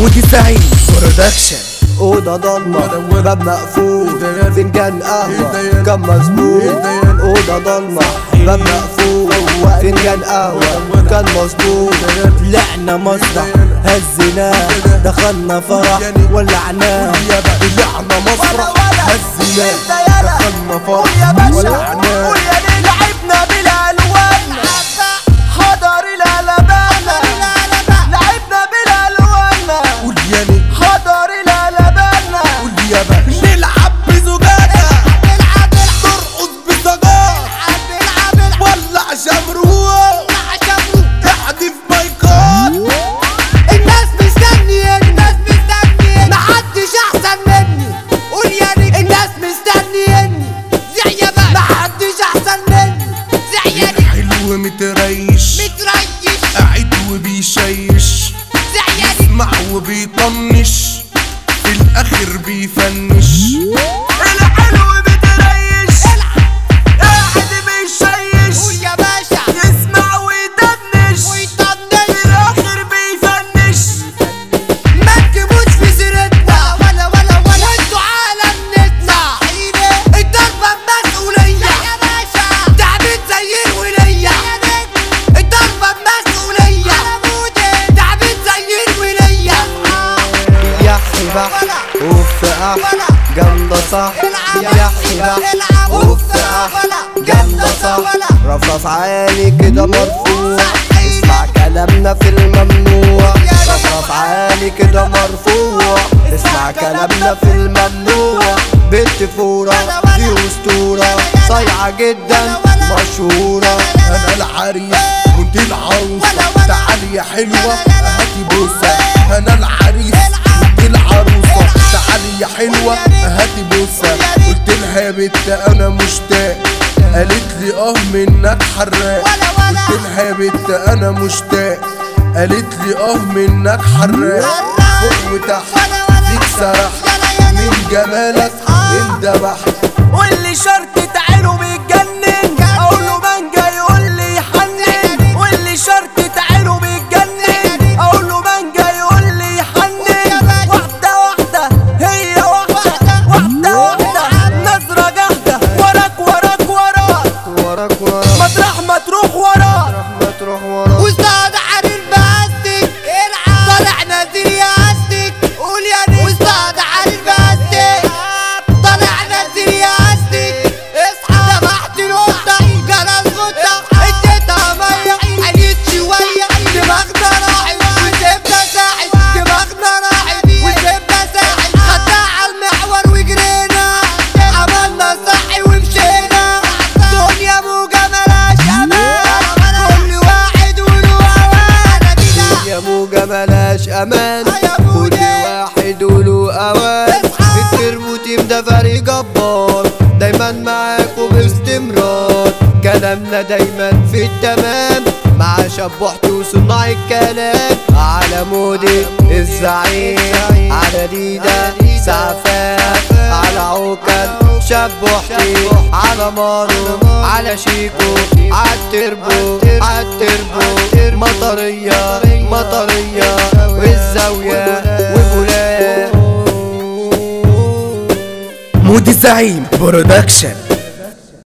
مودي سعيد برودكشن أوضة ضلمة باب مقفول فنجان قهوة كان مظبوط أوضة ضلمة باب مقفول فنجان قهوة كان مظبوط طلعنا مسرح هزيناه دخلنا فرح ولعناه طلعنا مسرح هزيناه دخلنا فرح ولعناه لعبنا بالالوان حضر القلبان لعبنا بالالوان قول يا نجم حضر القلبان قول يا باشا نلعب بزجاجة نرقص بسجارة ولع شمروع احدف مايكات الناس مستنية الناس مستنية محدش احسن مني قول يا نجم الناس مستنيني زي ما محدش احسن مني زي نجم حلو متريش متريش قاعد وبيشيش زي نجم يسمع وبيطنش في الاخر بيفنش الحلو بتريش قاعد بيشيش قول يا باشا يسمع ويطنش ويطنش في الاخر بيفنش ما تجيبوش في سيرتنا ولا ولا ولا انتوا عالم نتنا الضربة مسؤولية يا باشا تعبيد زي الولية الضربة مسؤولية تعبيد زي الولية يا حبا اوف اح جامدة صح يا حبا اوف اح جامدة صح رفرف عالي كده مرفوع اسمع كلامنا في الممنوع رفرف عالي كده مرفوع اسمع كلامنا في الممنوع بنت فورة دي اسطورة صايعة جدا مشهورة انا العريس وانت العروسه تعالي يا حلوه هاتي بوسه انا العريس وانت العروسه تعالي يا حلوه هاتي بوسه قلت لها يا بت انا مشتاق قالت لي اه منك حراق قلت لها يا بت انا مشتاق قالت لي اه منك حراق فوق وتحت فيك سرحت من جمالك اندبحت واللي شرط تعالوا بيتجنن اقول له مانجا يقول لي يحنن واللي شرط تعالوا بيتجنن اقول له مانجا يقول لي يحنن واحده واحده هي واحده واحده واحده نظره جاهده وراك وراك وراك وراك وراك مطرح ما تروح وراك ما تروح وراك واستاذ علي الباستيك العب طلع نازل يا استيك قول يا نجم واستاذ علي الباستيك طلع نازل يا استيك اصحى ذبحت القطة جرس غطة اديتها مية عليت شوية دماغنا راحت وسيبنا ساحل دماغنا راحت وسيبنا ساحل خدناها على المحور وجرينا عملنا صحي ومشينا دنيا موجة ملاش امان كل واحد وله اوان يا موجة ملاش امان يا كل موجة. واحد وله اوان اصحى. الترمو تيم ده فريق جبار دايما معاكم باستمرار كلامنا دايما في التمام مع شبحت وصناع الكلام على مودي الزعيم على ديدا سعفاف على عوكل شبحتي على مارو على شيكو عالتربو عالتربو مطرية مطرية والزاوية وبولاد مودي زعيم برودكشن